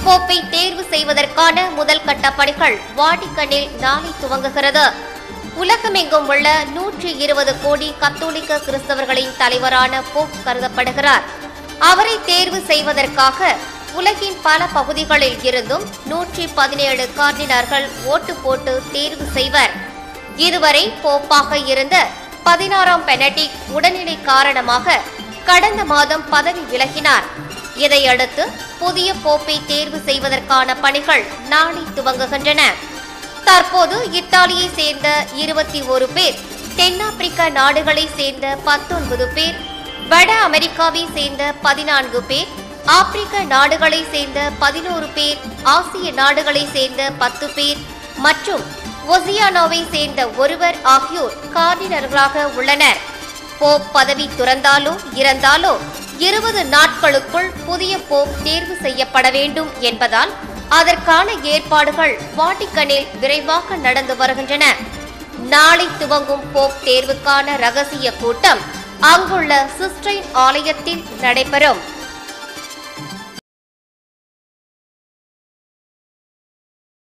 போப்பை தேர்வு செய்வதற்கான முதல் கட்ட பணிகள் வாடிக்கனில் நாளை துவங்குகிறது உலகமெங்கும் உள்ள நூற்றி இருபது கோடி கத்தோலிக்க கிறிஸ்தவர்களின் தலைவரான போப் கருதப்படுகிறார் அவரை தேர்வு செய்வதற்காக உலகின் பல பகுதிகளில் இருந்தும் நூற்றி பதினேழு கார்டினர்கள் ஓட்டு போட்டு தேர்வு செய்வர் இதுவரை போப்பாக இருந்த பதினாறாம் பெனடிக் உடல்நிலை காரணமாக கடந்த மாதம் பதவி விலகினார் இதையடுத்து புதிய போப்பை தேர்வு செய்வதற்கான பணிகள் நாளை துவங்குகின்றன தற்போது இத்தாலியை சேர்ந்த இருபத்தி ஒரு பேர் தென்னாப்பிரிக்க நாடுகளை சேர்ந்த பத்தொன்பது பேர் வட அமெரிக்காவை சேர்ந்த பதினான்கு பேர் ஆப்பிரிக்க நாடுகளை சேர்ந்த பதினோரு பேர் ஆசிய நாடுகளை சேர்ந்த பத்து பேர் மற்றும் ஒசியானாவை சேர்ந்த ஒருவர் ஆகியோர் கார்டினர்களாக உள்ளனர் போப் பதவி துறந்தாலோ இறந்தாலோ இருபது நாட்களுக்குள் புதிய போப் தேர்வு செய்யப்பட வேண்டும் என்பதால் அதற்கான ஏற்பாடுகள் வாட்டிக்கனில் விரைவாக நடந்து வருகின்றன நாளை துவங்கும் போப் தேர்வுக்கான ரகசிய கூட்டம் அங்குள்ள சிஸ்டைன் ஆலயத்தில் நடைபெறும்